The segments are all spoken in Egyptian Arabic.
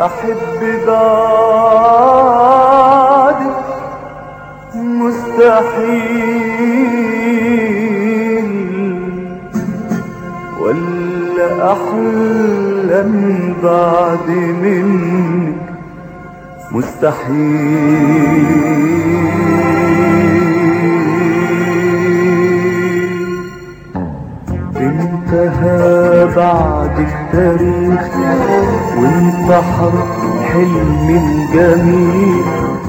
أحب بعدك مستحيل ولا أحلم بعد منك مستحيل انتهى بعد التاريخ وانتحر حلم جميل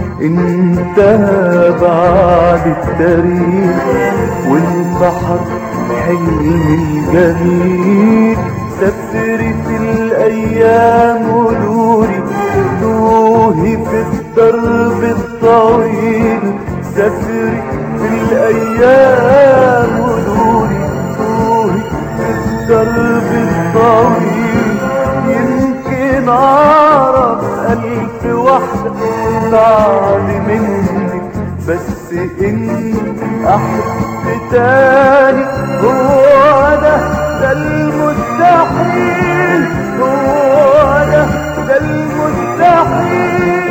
انتهى بعد التاريخ وانتحر حلم جميل سافري في الايام ونوري توهي في الدرب الطويل سافري في الايام ونوري توهي في الدرب الطويل يمكن اعرف الف واحدة بعد منك بس اني احب تاني هو ده ده المستحيل هو ده ده المستحيل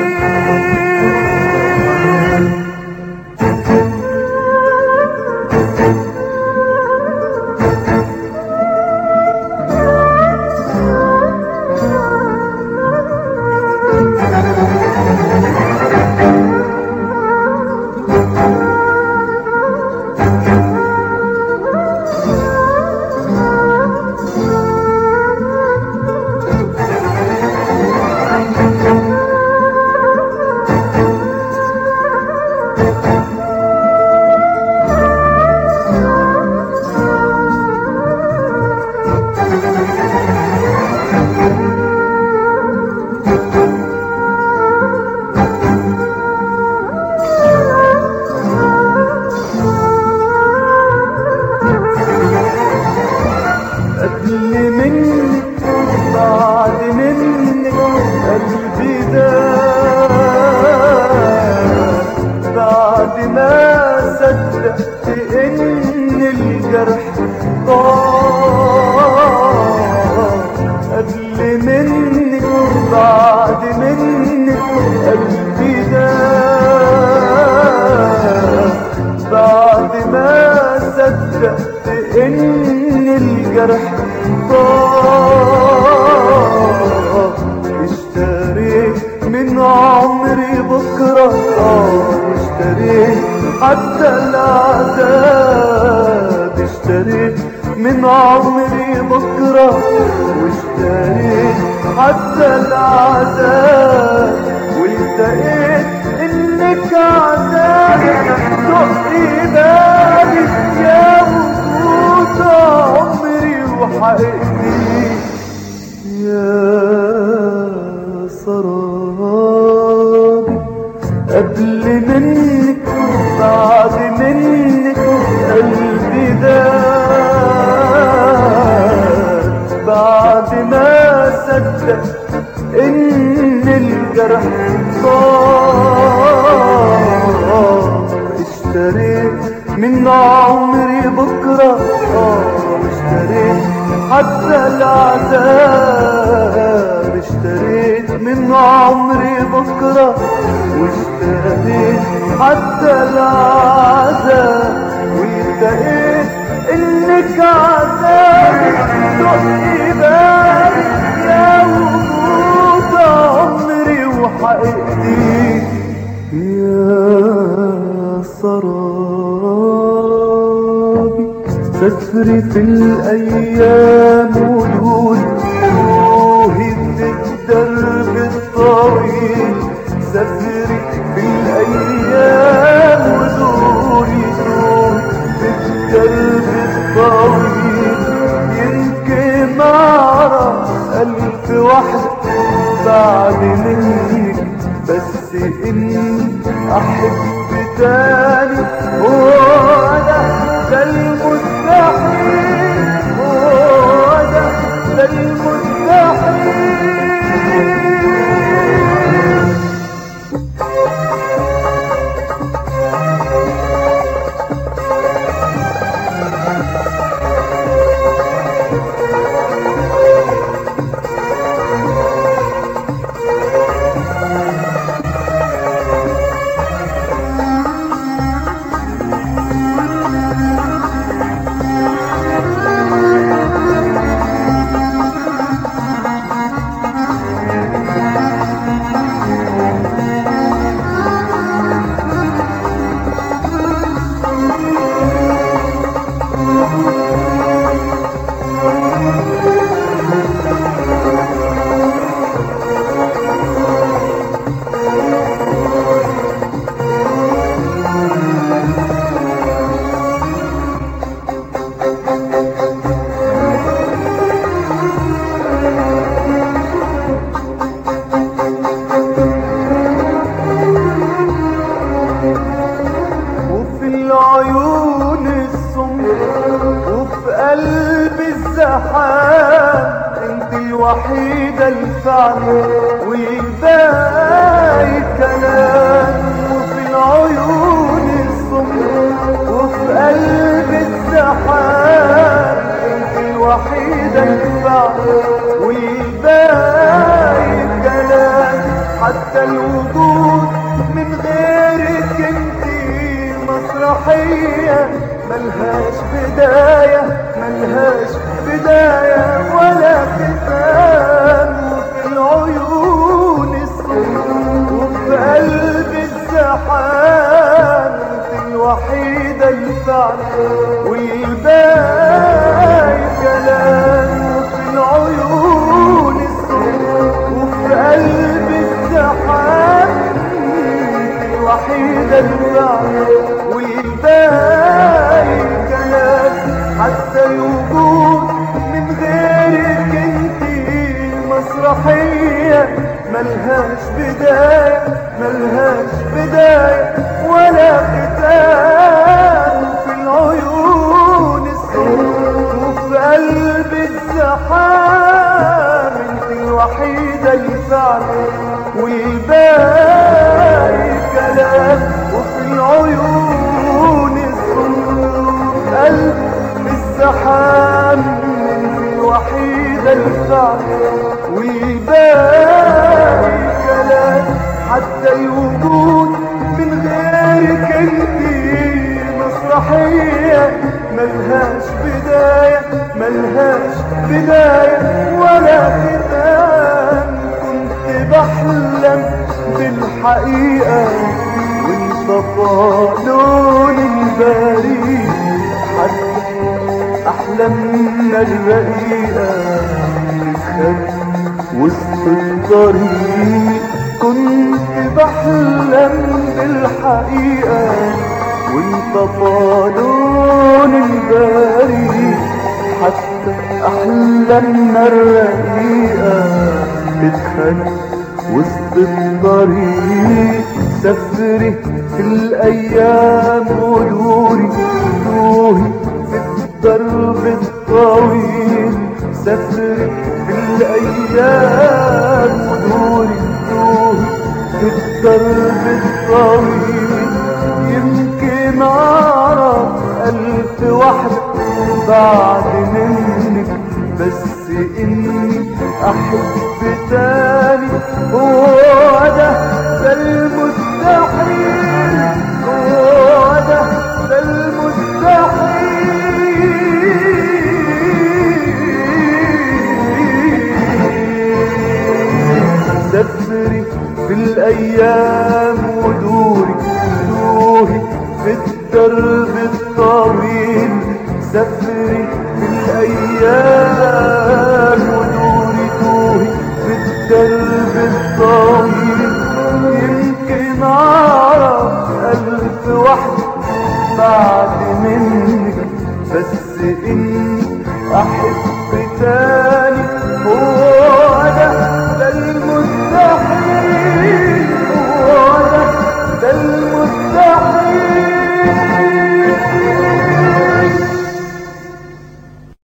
قبل منك بعد منك قلبي ده بعد ما صدقت ان الجرح طار قبل منك بعد منك قلبي ده بعد ما صدقت ان الجرح طار اشتريت من عمري بكرة اه اشتريت حتى العذاب اشتريت من عمري بكرة واشتريت حتى العذاب والتقيت انك عذابك تقي بالي يا وجود عمري وحقيقتي يا سرابي قبل منك بعد منك قلبي ده بعد ما صدق ان الجرح صار اشتريت من عمري بكرة اه اشتريت حتى العذاب اشتريت من عمري بكرة واشتريت حتى العذاب والتقيت انك عذابك تقي بالي يا وجود عمري وحقيقتي يا سرابي تسري في الايام ودود روحي في الدرب الطويل سفري في الايام ودوري دوري في الدرب الطويل يمكن اعرف الف واحدة بعد منك بس اني احب تاني هو ده ده المستحيل هو ده ده المستحيل الوحيدة الفعل والباقي كلام وفي العيون الصم وفي قلب السحاب انت الوحيدة الفعل والباقي كلام حتى الوجود من غيرك انت مسرحية ملهاش بداية ملهاش بداية ولا ختام وفي العيون السود وفي قلب الزحام انت الوحيدة الفعل والباقي كلام وفي العيون السود وفي قلب الزحام انت الوحيدة الفعل والباقي كلام حتى الوجود من غيرك انت مسرحية ملهاش بداية ملهاش بداية ولا ختام في العيون السود وفي قلب الزحام انت الوحيدة الفعل والباقي كلام وفي العيون السود قلب الزحام انت الوحيدة الفعل والباقي كلام حتى الوجود من غيرك انت مسرحية ملهاش بداية ملهاش بداية ولا ختام كنت بحلم بالحقيقة وانطفى لون البريد حتى أحلامنا الرقيقة تتخد وسط الطريق كنت بحلم بالحقيقة وانطفى لون البريد حتى أحلامنا الرقيقة تتخد وسط الطريق سفري في الأيام ودوري روحي في الدرب الطويل سفري في الأيام ودوري روحي في الدرب الطويل يمكن أعرف ألف واحدة بعد منك بس إني أحب تاني هو ده ده المستحيل هو ده ده المستحيل سفري في الأيام ودوري دوهي في الدرب الطويل سفري في الأيام ودوري دوهي في الدرب الطويل يمكن أعرف ألف واحدة بعد منك بس إني أحب تاني